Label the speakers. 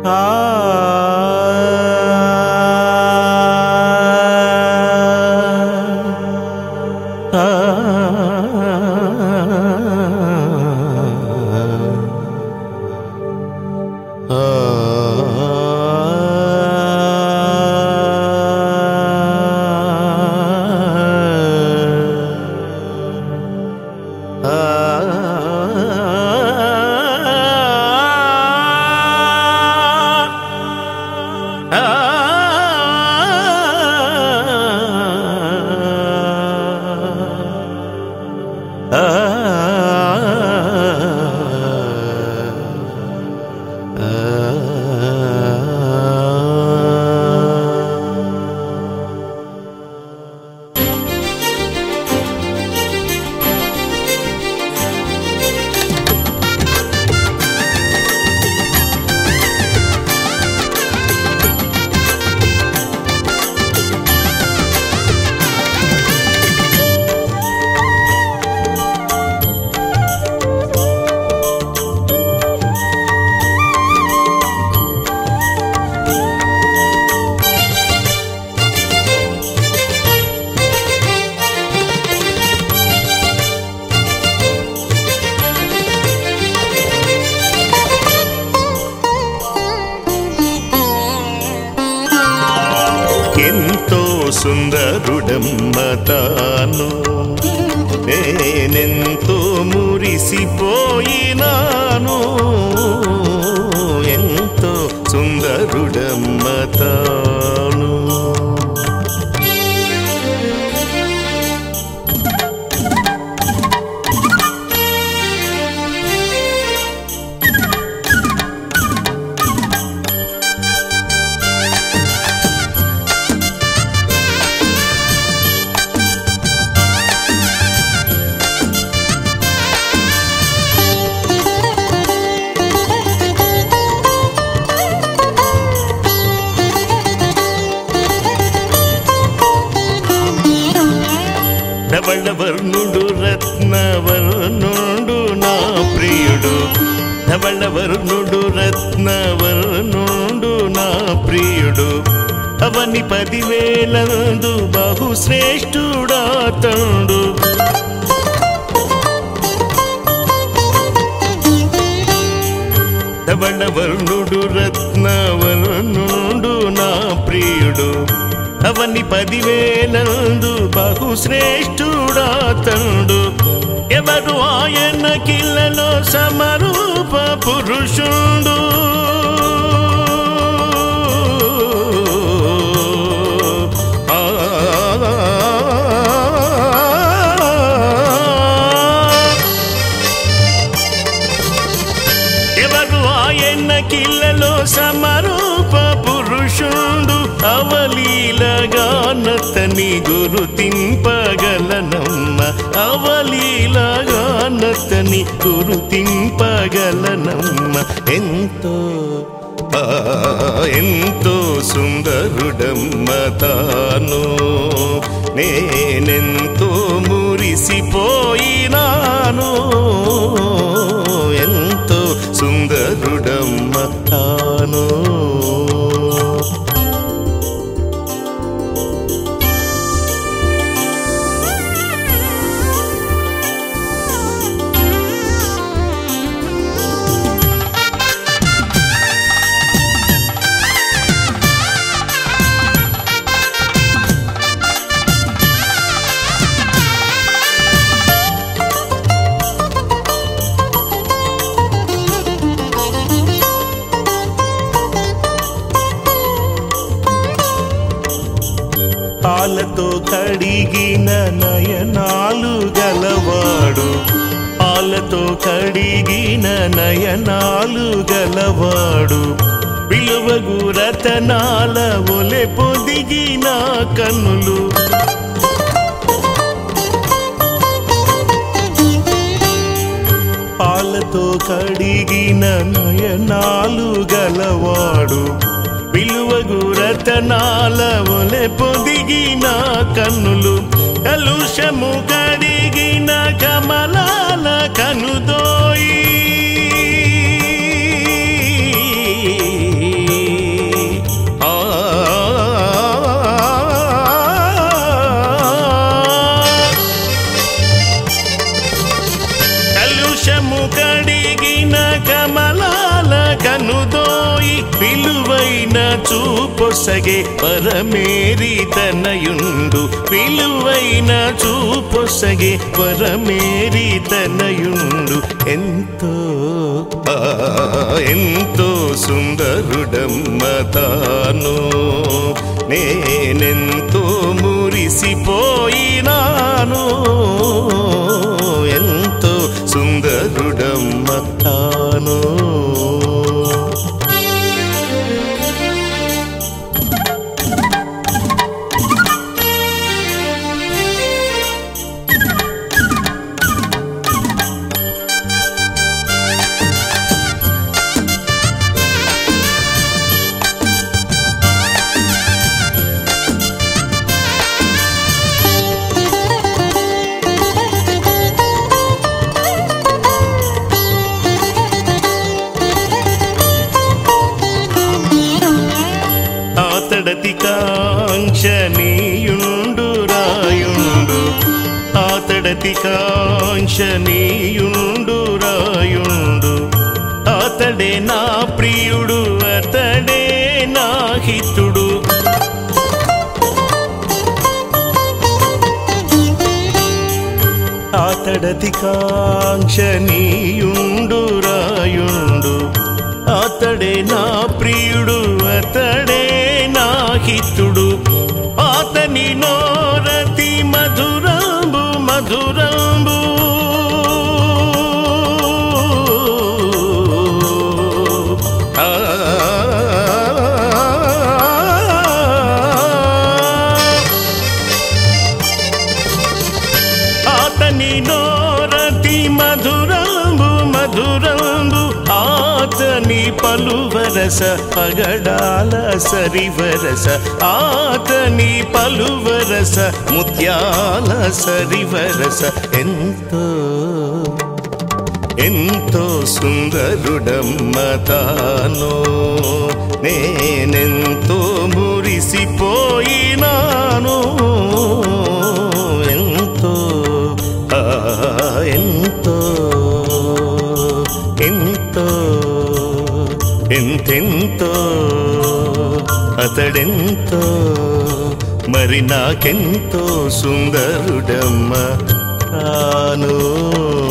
Speaker 1: ఎంతో సుందరుడమ్మ తాను నేనెంతో మురిసిపోయినాను ఎంతో సుందరుడమ్మ తాను ధవళవర్ణుడు రత్నవర్ణుడు నా ప్రియుడు ధవళవర్ణుడు రత్నవర్ణుడు నా ప్రియుడు అవని పదివేలందు బహుశ్రేష్ఠుడా తండు ధవళవర్ణుడు రత్నవర్ణుడు నా ప్రియుడు అవని పదివేలందు బహుశ్రేష్ఠుడా తండు ఎవరు ఆయన కిల్లలో సమరూప పురుషుడు ఎవరు ఆయన కిల్లలో సమరూప పురుషుడు అవలీలగానతని గురుతింపగలనమ్మ అవలీలగానతని గురుతింపగలనమ్మ ఎంతో ఆ, ఎంతో సుందరుడమ్మ తాను నేనెంతో మురిసిపోయినాను ఎంతో సుందరుడమ్మ తాను పాలతో కడిగిన నయనాలు గలవాడు పాలతో కడిగిన నయనాలు గలవాడు విలువగు రతనాల ఒలె పొదిగిన కన్నులు పాలతో కడిగిన నయనాలు గలవాడు విలువగు రతనాల ఒలె పొదిగిన కన్నులు కలుషము కడిగిన కమలాల కనుదోయి కమలాల కనుదోయి విలువైన చూపొసగే పరమేరి తనయుండు విలువైన చూపొసగే పరమేరి తనయుండు ఎంతో ఆ, ఎంతో సుందరుడమ్మ తాను నేనెంతో మురిసిపోయినాను ఎంతో సుందరుడమ్మ తాను ఆతడతి కాంక్షనీయుండు రాయుండు ఆతడతి కాంక్షనీయుండు రాయుండు అతడే నా ప్రియుడు అతడే నా హితుడు ఆతడతి కాంక్షనీయుండు రాయుండు అతడే నా ప్రియుడు అతడే నా హితుడు అతని నోరతి మధురంబు మధురంబు ఆ ఆతని నోరతి మధురంబు మధురంబు ఆతని పలువరస పగడాల సరివరస ఆతని పలువరస ముత్యాల సరివరస ఎంతో ఎంతో సుందరుడమ్మ తాను నేనెంతో మురిసిపోయినాను ఎంతో ఆ, ఎంతో ఎంతో ఎంతెంతో అతడెంతో మరి నాకెంతో సుందరుడమ్మ తాను